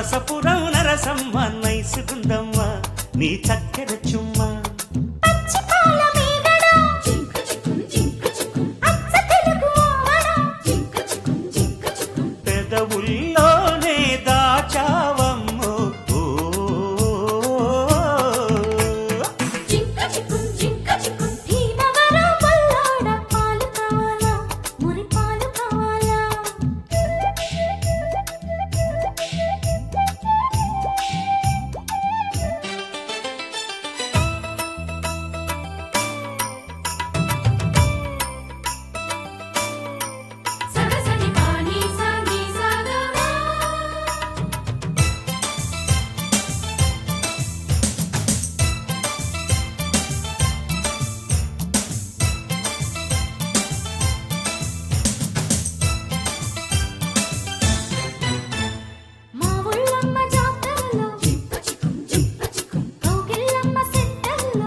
నరసపురం నరసమ్మ నైసుకుందమ్మ నీ చక్కెర చుమ్మా పచ్చిపాల మీగడ అచ్చ తెలుగు ఆవడ పెదవుల్లోనే దాచావమ్ము ఓ, భీమవరం పల్లాడ పాలు కావాలా మురి పాలు కావాలా సరసరి పాని సాని సాగవా మా ఊళ్ళమ్మ జాతరలో కౌగిళ్ళమ్మ సెంటర్లో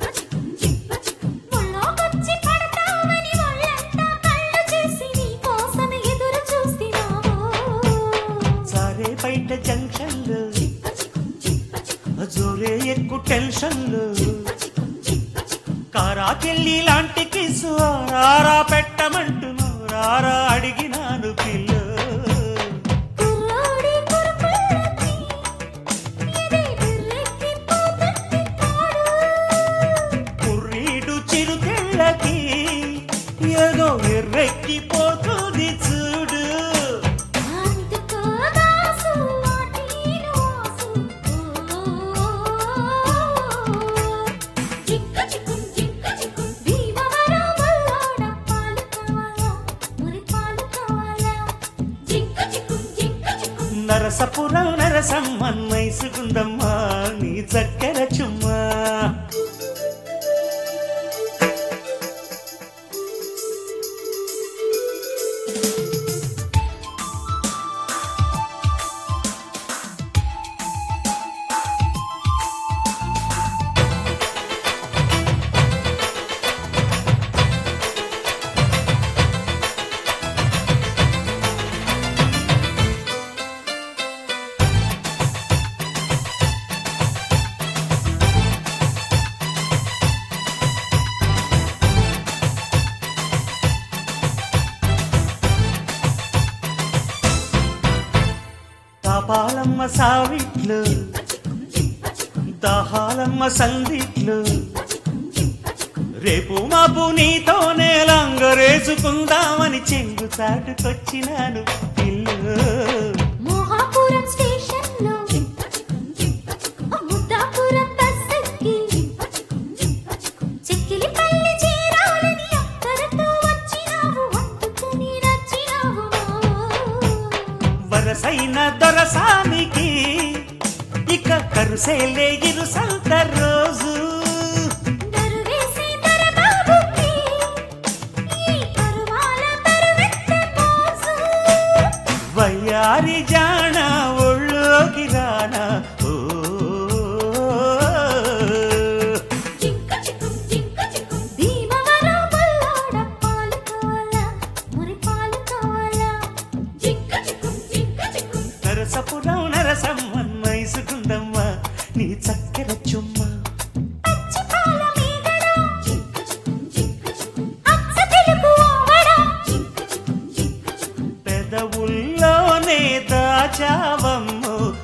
ఒళ్ళోకొచ్చి పడతావని ఒళ్ళంతా కళ్ళు చేసి నీ కోసం ఎదురు చూస్తున్నావు సారే బయట జంక్షన్లు జోరే ఎక్కు టెన్షన్లు కారాకెళ్ళి లాంటి కిసు రారా పెట్టమంటును రారా అడిగినాను పిల్లు కుర్రాడి కురుకుళ్ళకి ఇది బిర్రెక్కి పోతుంది తాడు కుర్రీడు చిరుతిళ్ళకి ఏదో ఎర్రెక్కిపోతుంది చూడు అందుకో దాసు వాటిను ఆసు చిక్క చిక్కుం చిక్క చిక్కుం భీమవరం మల్లాడ పాలు కావాలా మురి పాలు కావాలా చిక్క చిక్కుం చిక్క చిక్కుం నరసపురం నరసమ్మ నైసుకుందమ్మా నీ చక్కెర చుమ్మా కాపాలమ్మ సావిట్లు దాహాలమ్మ సందిట్లు రేపు మాపు నీతోనే లంగరేసుకుందామని చెంగు చాటుకొచ్చినాను పిల్లు మోహాపురం స్టేషన్లో ముద్దాపురం బస్ ఎక్కి చెక్కిలిపల్లి చేరాలని అక్కరతో వచ్చినావు అందుకని నచ్చినావు వరసైన దొరసానికి ఇక కరుసేలే ఇరు సంత రోజు దరువేసే దరబాబుకి ఈ పరువాల పరువెత్త మోజు వయ్యారి జాణ ఒళ్ళోకి రానా ఓ చింక చిక్కుం చింక చిక్కుం భీమవరం బల్లాడ పాలు కావాలా మురి పాలు కావాలా చింక చిక్కుం చింక చిక్కుం నరసపురం నరసమ్మ మైసుకుందమ్మ నీ చక్కెర చుమ్మ పచ్చిపాల మీగడ చింక చిక్కుం చింక చిక్కుం అచ్చ తెలుగు ఆవడ చింక చిక్కుం చింక చిక్కుం పెదవుల్లోనే దాచావమ్ము